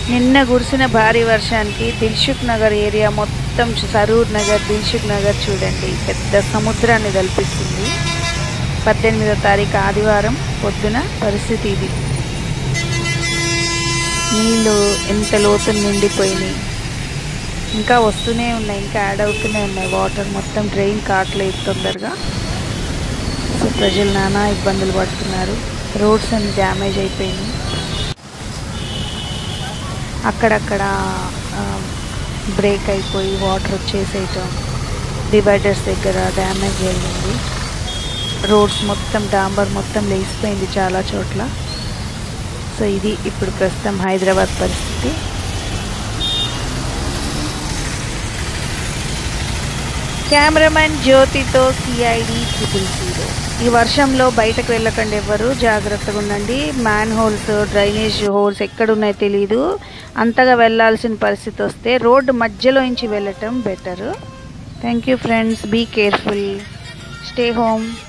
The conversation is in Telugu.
నిన్న కురిసిన భారీ వర్షానికి దిల్సుఖ్ నగర్ ఏరియా మొత్తం సరూర్ నగర్ దిల్సుఖ్ నగర్ చూడండి పెద్ద సముద్రాన్ని తలపిస్తుంది పద్దెనిమిదో తారీఖు ఆదివారం పొద్దున పరిస్థితి ఇది నీళ్ళు ఎంత లోతు నిండిపోయినాయి ఇంకా వస్తూనే ఉన్నాయి ఇంకా యాడ్ అవుతూనే ఉన్నాయి వాటర్ మొత్తం డ్రైన్ కావట్లేదు తొందరగా సో ప్రజలు నానా ఇబ్బందులు పడుతున్నారు రోడ్స్ అన్ని డ్యామేజ్ అయిపోయినాయి అక్కడక్కడ బ్రేక్ అయిపోయి వాటర్ వచ్చేసేయటం డివైడర్స్ దగ్గర డ్యామేజ్ అయ్యింది రోడ్స్ మొత్తం డాంబర్ మొత్తం లేసిపోయింది చాలా చోట్ల సో ఇది ఇప్పుడు ప్రస్తుతం హైదరాబాద్ పరిస్థితి కెమెరామెన్ జ్యోతితో సిఐడి ట్రిపుల్ జీరో ఈ వర్షంలో బయటకు వెళ్ళకండి ఎవ్వరు జాగ్రత్తగా ఉండండి మ్యాన్ హోల్స్ డ్రైనేజ్ హోల్స్ ఎక్కడున్నాయో తెలియదు అంతగా వెళ్ళాల్సిన పరిస్థితి వస్తే రోడ్డు మధ్యలో నుంచి వెళ్ళటం better thank you friends be careful stay home